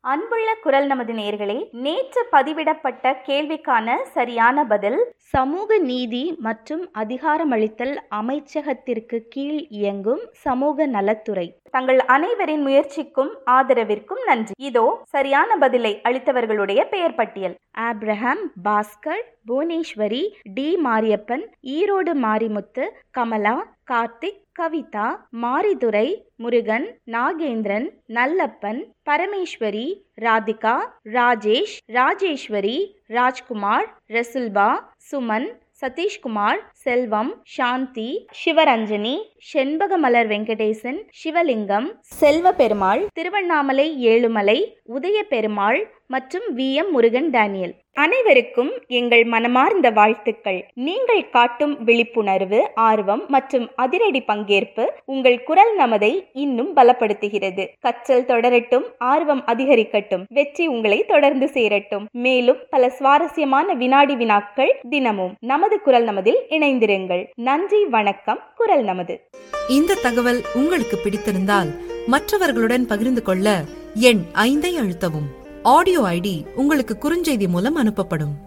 அன்புள்ள குரல் நமது நேர்களே நேற்று பதிவிடப்பட்ட கேள்விக்கான சரியான பதில் சமூக நீதி மற்றும் அதிகாரமளித்தல் அமைச்சகத்திற்கு கீழ் இயங்கும் சமூக நலத்துறை தங்கள் அனைவரின் முயற்சிக்கும் ஆதரவிற்கும் நன்றி இதோ சரியான பதிலை அளித்தவர்களுடைய பெயர் பட்டியல் ஆப்ரஹாம் பாஸ்கர் புவனேஸ்வரி டி மாரியப்பன் ஈரோடு மாரிமுத்து கமலா கார்த்திக் கவிதா மாரிதுரை முருகன் நாகேந்திரன் நல்லப்பன் பரமேஸ்வரி ராதிகா ராஜேஷ் ராஜேஸ்வரி ராஜ்குமார் ரசுல்பா சுமன் சதீஷ்குமார் செல்வம் சாந்தி சிவரஞ்சனி செண்பகமலர் வெங்கடேசன் சிவலிங்கம் செல்வ பெருமாள் திருவண்ணாமலை ஏழுமலை உதய பெருமாள் மற்றும் வி எம் முருகன் டேனியல் அனைவருக்கும் எங்கள் மனமார்ந்த வாழ்த்துக்கள் நீங்கள் காட்டும் விழிப்புணர்வு ஆர்வம் மற்றும் அதிரடி பங்கேற்பு உங்கள் குரல் நமதை இன்னும் பலப்படுத்துகிறது கற்றல் தொடரட்டும் ஆர்வம் அதிகரிக்கட்டும் வெற்றி உங்களை தொடர்ந்து சேரட்டும் மேலும் பல சுவாரஸ்யமான வினாடி வினாக்கள் தினமும் நமது குரல் நமதில் இணைந்திருங்கள் நன்றி வணக்கம் குரல் நமது இந்த தகவல் உங்களுக்கு பிடித்திருந்தால் மற்றவர்களுடன் பகிர்ந்து கொள்ள எண் ஐந்தை அழுத்தவும் ஆடியோ ஐடி உங்களுக்கு குறுஞ்செய்தி மூலம் அனுப்பப்படும்